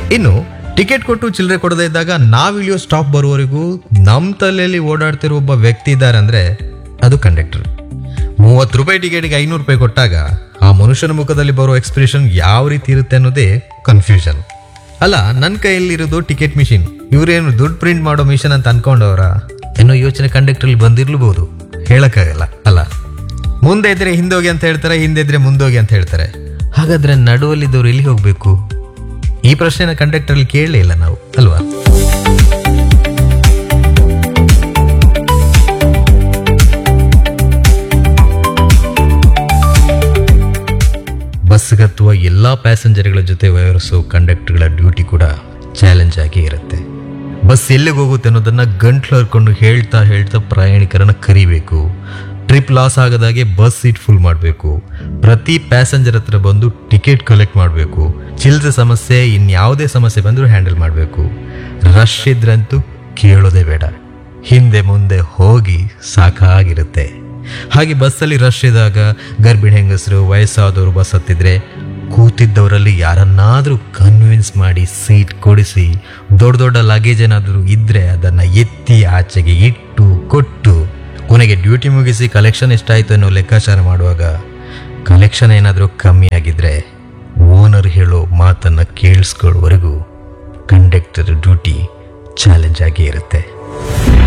ಇನ್ನು ಟಿಕೆಟ್ ಕೊಟ್ಟು ಚಿಲ್ಲರೆ ಕೊಡದೇ ಇದ್ದಾಗ ನಾವ್ ಇಳಿಯೋ ಸ್ಟಾಪ್ ಬರುವವರೆಗೂ ನಮ್ಮ ತಲೆಯಲ್ಲಿ ಓಡಾಡ್ತಿರೋ ಒಬ್ಬ ವ್ಯಕ್ತಿ ಇದ್ದಾರೆ ಅಂದ್ರೆ ಅದು ಕಂಡಕ್ಟರ್ ಮೂವತ್ತು ರೂಪಾಯಿ ಟಿಕೆಟ್ಗೆ ಐನೂರು ರೂಪಾಯಿ ಕೊಟ್ಟಾಗ ಆ ಮನುಷ್ಯನ ಮುಖದಲ್ಲಿ ಬರೋ ಎಕ್ಸ್ಪ್ರೆಷನ್ ಯಾವ ರೀತಿ ಇರುತ್ತೆ ಅನ್ನೋದೇ ಕನ್ಫ್ಯೂಷನ್ ಅಲ್ಲ ನನ್ನ ಕೈಯಲ್ಲಿರೋದು ಟಿಕೆಟ್ ಮಿಷಿನ್ ಇವರೇನು ದುಡ್ಡು ಪ್ರಿಂಟ್ ಮಾಡೋ ಮಿಷನ್ ಅಂತ ಅನ್ಕೊಂಡವ್ರ ಏನೋ ಯೋಚನೆ ಕಂಡಕ್ಟರ್ಲಿ ಬಂದಿರ್ಲಬಹುದು ಹೇಳಕ್ಕಾಗಲ್ಲ ಅಲ್ಲ ಮುಂದೆ ಇದ್ರೆ ಹಿಂದೋಗಿ ಅಂತ ಹೇಳ್ತಾರೆ ಹಿಂದೆ ಇದ್ರೆ ಮುಂದೋಗಿ ಅಂತ ಹೇಳ್ತಾರೆ ಹಾಗಾದ್ರೆ ನಡುವಲ್ಲಿದ್ದವ್ರು ಎಲ್ಲಿ ಹೋಗ್ಬೇಕು ಈ ಪ್ರಶ್ನೆನ ಕಂಡಕ್ಟರ್ಲಿ ಕೇಳಲೇ ಇಲ್ಲ ನಾವು ಅಲ್ವಾ ಬಸ್ಗತ್ತುವ ಎಲ್ಲ ಪ್ಯಾಸೆಂಜರ್ಗಳ ಜೊತೆ ವ್ಯವಹರಿಸೋ ಕಂಡಕ್ಟರ್ಗಳ ಡ್ಯೂಟಿ ಕೂಡ ಚಾಲೆಂಜ್ ಆಗಿ ಇರುತ್ತೆ ಬಸ್ ಎಲ್ಲಿಗೆ ಹೋಗುತ್ತೆ ಅನ್ನೋದನ್ನ ಗಂಟ್ಲು ಹರ್ಕೊಂಡು ಹೇಳ್ತಾ ಹೇಳ್ತಾ ಪ್ರಯಾಣಿಕರನ್ನ ಕರಿಬೇಕು ಟ್ರಿಪ್ ಲಾಸ್ ಆಗದಾಗೆ ಬಸ್ ಸೀಟ್ ಫುಲ್ ಮಾಡಬೇಕು ಪ್ರತಿ ಪ್ಯಾಸೆಂಜರ್ ಹತ್ರ ಬಂದು ಟಿಕೆಟ್ ಕಲೆಕ್ಟ್ ಮಾಡಬೇಕು ಚಿಲ್ಲರೆ ಸಮಸ್ಯೆ ಇನ್ಯಾವುದೇ ಸಮಸ್ಯೆ ಬಂದರೂ ಹ್ಯಾಂಡಲ್ ಮಾಡಬೇಕು ರಶ್ ಇದ್ರಂತೂ ಕೇಳೋದೇ ಬೇಡ ಹಿಂದೆ ಮುಂದೆ ಹೋಗಿ ಸಾಕಾಗಿರುತ್ತೆ ಹಾಗೆ ಬಸ್ಸಲ್ಲಿ ರಶ್ ಇದ್ದಾಗ ಗರ್ಭಿಣಿ ಹೆಂಗಸರು ವಯಸ್ಸಾದವರು ಬಸ್ ಹತ್ತಿದ್ರೆ ಕೂತಿದ್ದವರಲ್ಲಿ ಯಾರನ್ನಾದರೂ ಕನ್ವಿನ್ಸ್ ಮಾಡಿ ಸೀಟ್ ಕೊಡಿಸಿ ದೊಡ್ಡ ದೊಡ್ಡ ಲಗೇಜ್ ಏನಾದರೂ ಇದ್ದರೆ ಅದನ್ನು ಎತ್ತಿ ಆಚೆಗೆ ಇಟ್ಟು ಕೊಟ್ಟು ಕೊನೆಗೆ ಡ್ಯೂಟಿ ಮುಗಿಸಿ ಕಲೆಕ್ಷನ್ ಎಷ್ಟಾಯಿತು ಅನ್ನೋ ಲೆಕ್ಕಾಚಾರ ಮಾಡುವಾಗ ಕಲೆಕ್ಷನ್ ಏನಾದರೂ ಕಮ್ಮಿ ಆಗಿದ್ರೆ ಓನರ್ ಹೇಳೋ ಮಾತನ್ನು ಕೇಳಿಸ್ಕೊಳ್ಳೋವರೆಗೂ ಕಂಡಕ್ಟರ್ ಡ್ಯೂಟಿ ಚಾಲೆಂಜ್ ಆಗಿ ಇರುತ್ತೆ